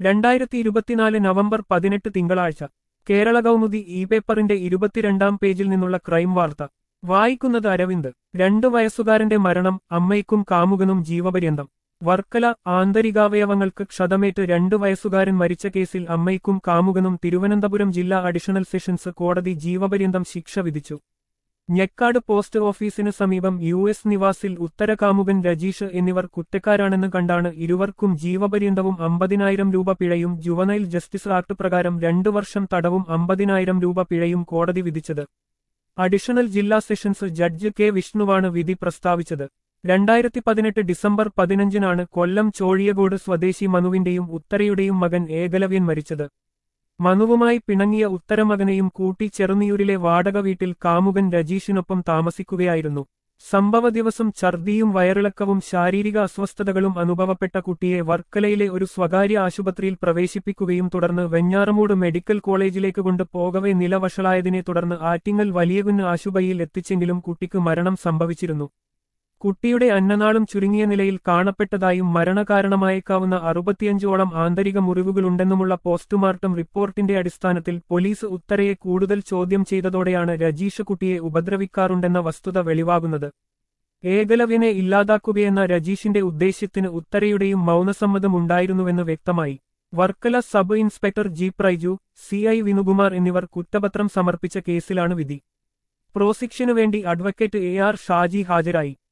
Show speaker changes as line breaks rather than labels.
രണ്ടായിരത്തി ഇരുപത്തിനാല് നവംബർ പതിനെട്ട് തിങ്കളാഴ്ച കേരള കൗമുദി ഇ പേപ്പറിന്റെ ഇരുപത്തിരണ്ടാം പേജിൽ നിന്നുള്ള ക്രൈം വാർത്ത വായിക്കുന്നത് അരവിന്ദ് രണ്ടു വയസ്സുകാരന്റെ മരണം അമ്മയ്ക്കും കാമുകനും ജീവപര്യന്തം വർക്കല ആന്തരികാവയവങ്ങൾക്ക് ക്ഷതമേറ്റ് രണ്ടു വയസ്സുകാരൻ മരിച്ച കേസിൽ അമ്മയ്ക്കും കാമുകനും തിരുവനന്തപുരം ജില്ലാ അഡീഷണൽ സെഷൻസ് കോടതി ജീവപര്യന്തം ശിക്ഷ വിധിച്ചു ഞെക്കാട് പോസ്റ്റ് ഓഫീസിന് സമീപം യു എസ് നിവാസിൽ ഉത്തരകാമുകൻ രജീഷ് എന്നിവർ കുറ്റക്കാരാണെന്ന് കണ്ടാണ് ഇരുവർക്കും ജീവപര്യന്തവും അമ്പതിനായിരം രൂപ പിഴയും ജുവനൈൽ ജസ്റ്റിസ് ആക്ട് പ്രകാരം രണ്ടു വർഷം തടവും അമ്പതിനായിരം രൂപ പിഴയും കോടതി വിധിച്ചത് അഡീഷണൽ ജില്ലാ സെഷൻസ് ജഡ്ജ് കെ വിഷ്ണുവാണ് വിധി പ്രസ്താവിച്ചത് രണ്ടായിരത്തി പതിനെട്ട് ഡിസംബർ പതിനഞ്ചിനാണ് കൊല്ലം ചോഴിയകോട് സ്വദേശി മനുവിന്റെയും ഉത്തരയുടെയും മകൻ ഏകലവ്യൻ മരിച്ചത് മനുവുമായി പിണങ്ങിയ ഉത്തരമകനെയും കൂട്ടി ചെറുനിയൂരിലെ വാടക വീട്ടിൽ കാമുകൻ രജീഷിനൊപ്പം താമസിക്കുകയായിരുന്നു സംഭവ ദിവസം ഛർദിയും വയറിളക്കവും ശാരീരിക അസ്വസ്ഥതകളും അനുഭവപ്പെട്ട കുട്ടിയെ വർക്കലയിലെ ഒരു സ്വകാര്യ ആശുപത്രിയിൽ പ്രവേശിപ്പിക്കുകയും തുടർന്ന് വെഞ്ഞാറമൂട് മെഡിക്കൽ കോളേജിലേക്ക് കൊണ്ട് പോകവെ നിലവഷളായതിനെ തുടർന്ന് ആറ്റിങ്ങൽ വലിയകുന്ന് ആശുപത്രിയിൽ എത്തിച്ചെങ്കിലും കുട്ടിക്ക് മരണം സംഭവിച്ചിരുന്നു കുട്ടിയുടെ അന്നനാളും ചുരുങ്ങിയ നിലയിൽ കാണപ്പെട്ടതായും മരണകാരണമായേക്കാവുന്ന അറുപത്തിയഞ്ചോളം ആന്തരിക മുറിവുകളുണ്ടെന്നുമുള്ള പോസ്റ്റ്മോർട്ടം റിപ്പോർട്ടിന്റെ അടിസ്ഥാനത്തിൽ പോലീസ് ഉത്തരയെ കൂടുതൽ ചോദ്യം ചെയ്തതോടെയാണ് രജീഷ് കുട്ടിയെ ഉപദ്രവിക്കാറുണ്ടെന്ന വസ്തുത വെളിവാകുന്നത് ഏകലവ്യനെ ഇല്ലാതാക്കുകയെന്ന രജീഷിന്റെ ഉദ്ദേശ്യത്തിന് ഉത്തരയുടെയും മൗനസമ്മതമുണ്ടായിരുന്നുവെന്ന് വ്യക്തമായി Varkala sub inspector G Praiju C I Vinukumar എന്നിവർ കുറ്റപത്രം സമർപ്പിച്ച കേസിലാണ് വിധി പ്രോസിക്ഷനുവേണ്ടി അഡ്വക്കേറ്റ് എ ആർ ഷാജി ഹാജരായി